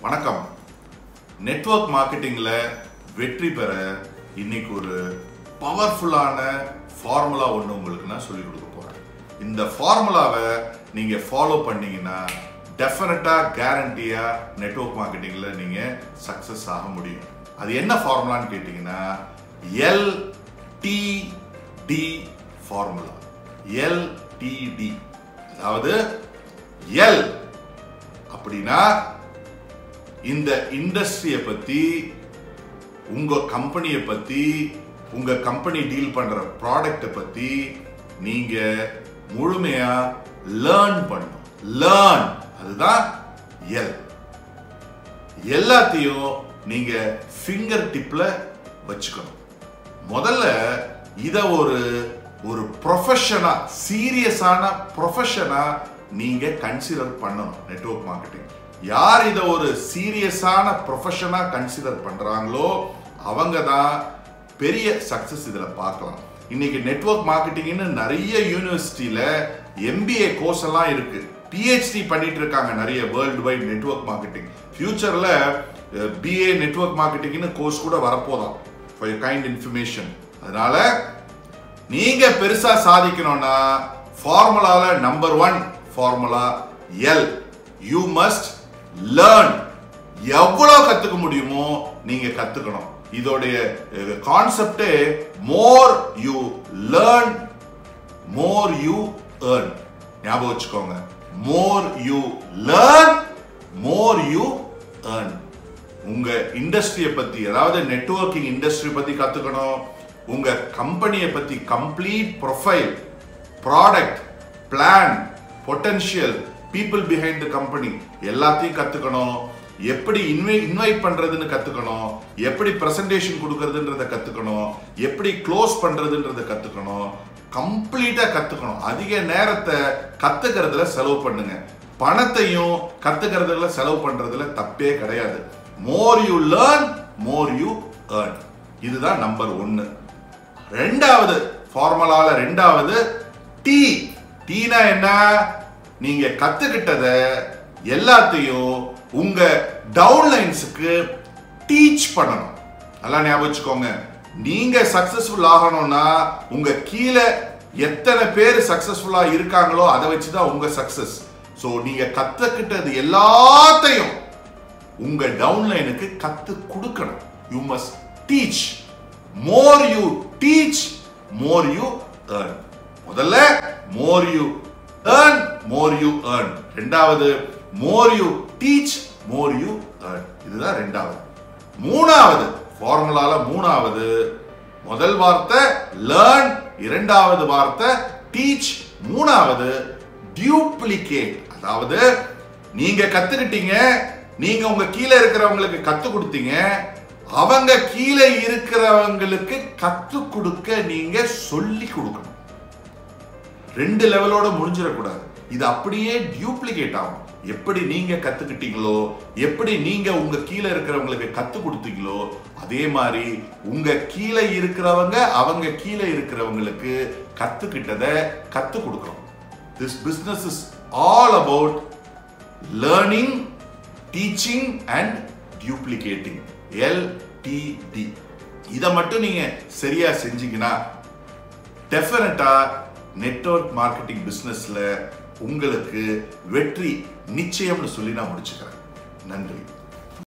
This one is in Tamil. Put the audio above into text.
வணக்கம் நெட்வொர்க் மார்க்கெட்டிங்கில் வெற்றி பெற இன்னைக்கு ஒரு பவர்ஃபுல்லான ஃபார்முலா ஒன்று உங்களுக்கு நான் சொல்லிக் கொடுக்க போகிறேன் இந்த ஃபார்முலாவை நீங்கள் ஃபாலோ பண்ணீங்கன்னா டெஃபினட்டாக கேரண்டியாக நெட்வொர்க் மார்க்கெட்டிங்கில் நீங்கள் சக்ஸஸ் ஆக முடியும் அது என்ன ஃபார்முலான்னு கேட்டிங்கன்னா எல்டிடி ஃபார்முலா எல்டிடி அதாவது எல் அப்படின்னா இந்த இண்டஸ்ட்ரியை பத்தி உங்க கம்பெனியை பத்தி உங்க கம்பெனி டீல் பண்ற ப்ராடக்ட்டை பத்தி நீங்க முழுமையா லேர்ன் பண்ணணும் லேர்ன் அதுதான் எல் எல்லாத்தையும் நீங்க ஃபிங்கர் டிப்ல வச்சுக்கணும் முதல்ல இத ஒரு ஒரு ப்ரொஃபஷனா சீரியஸான ப்ரொஃபஷனா நீங்க கன்சிடர் பண்ணணும் நெட்வொர்க் மார்க்கெட்டிங் யார் இதை ஒரு சீரியஸான ப்ரொஃபஷனா கன்சிடர் பண்றாங்களோ அவங்க தான் பெரிய சக்சஸ் இதுல பார்க்கலாம் இன்னைக்கு நெட்வொர்க் மார்க்கெட்டிங்னு நிறைய யூனிவர்சிட்டியில எம்பிஏ கோர்ஸ் எல்லாம் இருக்கு பிஹெச்டி பண்ணிட்டு இருக்காங்க நிறைய வேர்ல்டு வைட் நெட்வொர்க் மார்க்கெட்டிங் ஃபியூச்சர்ல பிஏ நெட்வொர்க் மார்க்கெட்டிங்னு கோர்ஸ் கூட வரப்போதான் ஃபார் கைண்ட் இன்ஃபர்மேஷன் அதனால நீங்க பெருசா சாதிக்கணும்னா ஃபார்முலால number one formula L you must learn எவ்வளவு கத்துக்க முடியுமோ நீங்க கத்துக்கணும் இதோடைய கான்செப்டே more you learn more you earn ஞாபகம் வச்சுக்கோங்க more you learn more you earn உங்க இண்டஸ்ட்ரியை பத்தி அதாவது நெட்வொர்க்கிங் இண்டஸ்ட்ரி பத்தி கத்துக்கணும் உங்க கம்பெனியை பத்தி complete profile product plan potential people behind the company எல்லாத்தையும் கத்துக்கணும் எப்படி இன்வை இன்வைட் பண்றதுன்னு கத்துக்கணும் எப்படி பிரசன்டேஷன் கொடுக்கறதுன்றத கத்துக்கணும் எப்படி க்ளோஸ் பண்றதுன்றத கத்துக்கணும் கம்ப்ளீட்டா கத்துக்கணும் அதிக நேரத்தை கத்துக்கிறதுல செலவு பண்ணுங்க பணத்தையும் கத்துக்கிறதுல செலவு பண்றதுல தப்பே கிடையாது more you learn more you earn இதுதான் நம்பர் ஒன்னு ரெண்டாவது ஃபார்முலால ரெண்டாவது டி டீனா என்ன நீங்க கத்துக்கிட்டத எல்லாத்தையும் உங்க டவுன்லைன்ஸுக்கு டீச் பண்ணணும் நல்லா ஞாபகம் வச்சுக்கோங்க நீங்க சக்சஸ்ஃபுல் ஆகணும்னா உங்க கீழே எத்தனை பேர் சக்சஸ்ஃபுல்லா இருக்காங்களோ அதை வச்சுதான் உங்க சக்சஸ் ஸோ நீங்க கத்துக்கிட்டது எல்லாத்தையும் உங்க டவுன்லைனுக்கு கத்து கொடுக்கணும் you must teach more you teach more you earn முதல்ல more you earn more you earn ரெண்டாவது more you teach more you earn இதுதான் ரெண்டாவது மூணாவது ஃபார்முலால மூணாவது முதல் வார்த்தை லேர்ன் இரண்டாவது வார்த்தை டீச் மூணாவது டியூப்ளிகேட் அதாவது நீங்க கத்துக்கிட்டீங்க நீங்க உங்க கீழே இருக்கிறவங்களுக்கு கத்து கொடுத்தீங்க அவங்க கீழே இருக்கிறவங்களுக்கு கத்து கொடுக்க நீங்க சொல்லி கொடுக்கணும் ரெண்டு லெவலோட முடிஞ்சிடக்கூடாது இது அப்படியே டியூப்ளிகேட் ஆகும் எப்படி நீங்க கத்துக்கிட்டீங்களோ எப்படி நீங்க உங்க கீழே இருக்கிறவங்களுக்கு கத்து கொடுத்தீங்களோ அதே மாதிரி உங்க கீழே இருக்கிறவங்க அவங்க கீழே இருக்கிறவங்களுக்கு கத்துக்கிட்டத கத்து கொடுக்கணும் this business is all about learning teaching and duplicating LTD இதை மட்டும் நீங்க சரியா செஞ்சீங்கன்னா டெஃபினட்டா நெட்வொர்க் மார்க்கெட்டிங் பிசினஸ்ல உங்களுக்கு வெற்றி நிச்சயம்னு சொல்லி நான் முடிச்சுக்கிறேன் நன்றி